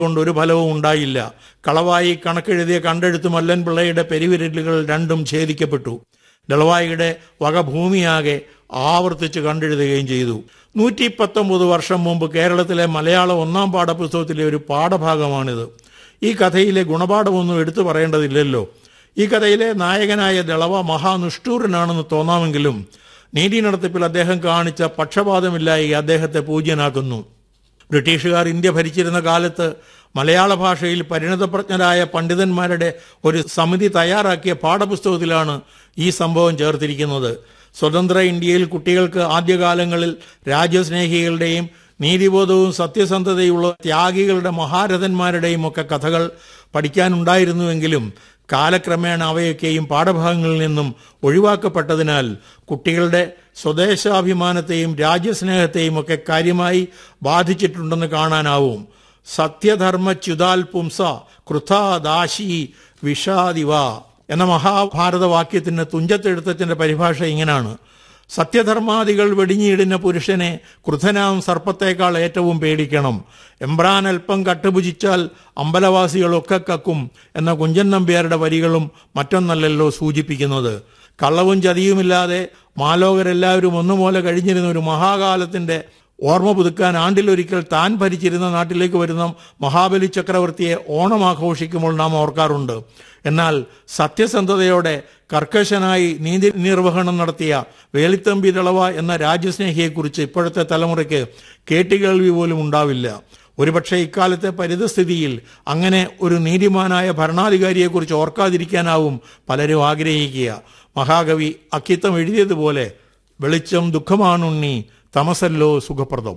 കൊണ്ട് ഒരു ഫലവും ഉണ്ടായില്ല കളവായി കണക്കെഴുതിയ കണ്ടെഴുത്ത് മല്ലൻ പിള്ളയുടെ പെരുവിരലുകൾ രണ്ടും ഛേദിക്കപ്പെട്ടു ദളവായിയുടെ വകഭൂമിയാകെ ആവർത്തിച്ച് കണ്ടെഴുതുകയും ചെയ്തു നൂറ്റി പത്തൊമ്പത് വർഷം മുമ്പ് കേരളത്തിലെ മലയാള ഒന്നാം പാഠപുസ്തകത്തിലെ ഒരു പാഠഭാഗമാണിത് ഈ കഥയിലെ ഗുണപാഠമൊന്നും എടുത്തു പറയേണ്ടതില്ലല്ലോ ഈ കഥയിലെ നായകനായ ദളവ മഹാനിഷ്ഠൂരനാണെന്ന് തോന്നാമെങ്കിലും നീതി നടത്തിപ്പിൽ അദ്ദേഹം കാണിച്ച പക്ഷപാതമില്ലായി അദ്ദേഹത്തെ പൂജ്യനാക്കുന്നു ബ്രിട്ടീഷുകാർ ഇന്ത്യ ഭരിച്ചിരുന്ന കാലത്ത് മലയാള ഭാഷയിൽ പരിണതപ്രജ്ഞരായ പണ്ഡിതന്മാരുടെ ഒരു സമിതി തയ്യാറാക്കിയ പാഠപുസ്തകത്തിലാണ് ഈ സംഭവം ചേർത്തിരിക്കുന്നത് സ്വതന്ത്ര ഇന്ത്യയിൽ കുട്ടികൾക്ക് ആദ്യകാലങ്ങളിൽ രാജ്യസ്നേഹികളുടെയും നീതിബോധവും സത്യസന്ധതയുള്ള ത്യാഗികളുടെ മഹാരഥന്മാരുടെയും ഒക്കെ കഥകൾ പഠിക്കാനുണ്ടായിരുന്നുവെങ്കിലും കാലക്രമേണ അവയൊക്കെയും പാഠഭാഗങ്ങളിൽ നിന്നും ഒഴിവാക്കപ്പെട്ടതിനാൽ കുട്ടികളുടെ സ്വദേശാഭിമാനത്തെയും രാജ്യസ്നേഹത്തെയും ഒക്കെ കാര്യമായി ബാധിച്ചിട്ടുണ്ടെന്ന് കാണാനാവും സത്യധർമ്മച്യുതാൽ പുംസ കൃഥാദാശി വിഷാദിവ എന്ന മഹാഭാരത വാക്യത്തിന് തുഞ്ചത്തെഴുത്തച്ഛന്റെ പരിഭാഷ ഇങ്ങനാണ് സത്യധർമാദികൾ വെടിഞ്ഞിടുന്ന പുരുഷനെ ക്രുധനാം സർപ്പത്തേക്കാൾ ഏറ്റവും പേടിക്കണം എംബ്രാൻ അല്പം കട്ടുപുജിച്ചാൽ അമ്പലവാസികളൊക്കെ കക്കും എന്ന കുഞ്ചൻ നമ്പ്യാരുടെ വരികളും മറ്റൊന്നല്ലല്ലോ സൂചിപ്പിക്കുന്നത് കള്ളവും ചതിയുമില്ലാതെ മാലോകരെല്ലാവരും ഒന്നുപോലെ കഴിഞ്ഞിരുന്ന ഒരു മഹാകാലത്തിന്റെ ഓർമ്മ പുതുക്കാൻ ആണ്ടിലൊരിക്കൽ താൻ ഭരിച്ചിരുന്ന നാട്ടിലേക്ക് വരുന്ന മഹാബലി ചക്രവർത്തിയെ ഓണം ആഘോഷിക്കുമ്പോൾ നാം ഓർക്കാറുണ്ട് എന്നാൽ സത്യസന്ധതയോടെ കർക്കശനായി നീതി നിർവഹണം നടത്തിയ വേലിത്തമ്പി ദളവ എന്ന രാജ്യസ്നേഹിയെക്കുറിച്ച് ഇപ്പോഴത്തെ തലമുറയ്ക്ക് കേട്ടുകേൾവി പോലും ഉണ്ടാവില്ല ഒരുപക്ഷെ ഇക്കാലത്തെ പരിതസ്ഥിതിയിൽ അങ്ങനെ ഒരു നീതിമാനായ ഭരണാധികാരിയെക്കുറിച്ച് ഓർക്കാതിരിക്കാനാവും പലരും ആഗ്രഹിക്കുക മഹാകവി അക്കിത്തം എഴുതിയതുപോലെ വെളിച്ചം ദുഃഖമാണുണ്ണി തമസല്ലോ സുഖപ്രദം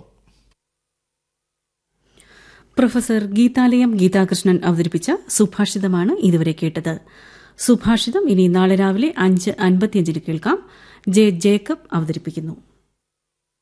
പ്രൊഫസർ ഗീതാലയം ഗീതാകൃഷ്ണൻ അവതരിപ്പിച്ച സുഭാഷിതമാണ് ഇതുവരെ കേട്ടത് സുഭാഷിതം ഇനി നാളെ രാവിലെ അഞ്ച് അൻപത്തിയഞ്ചിന് കേൾക്കാം ജെ ജേക്കബ് അവതരിപ്പിക്കുന്നു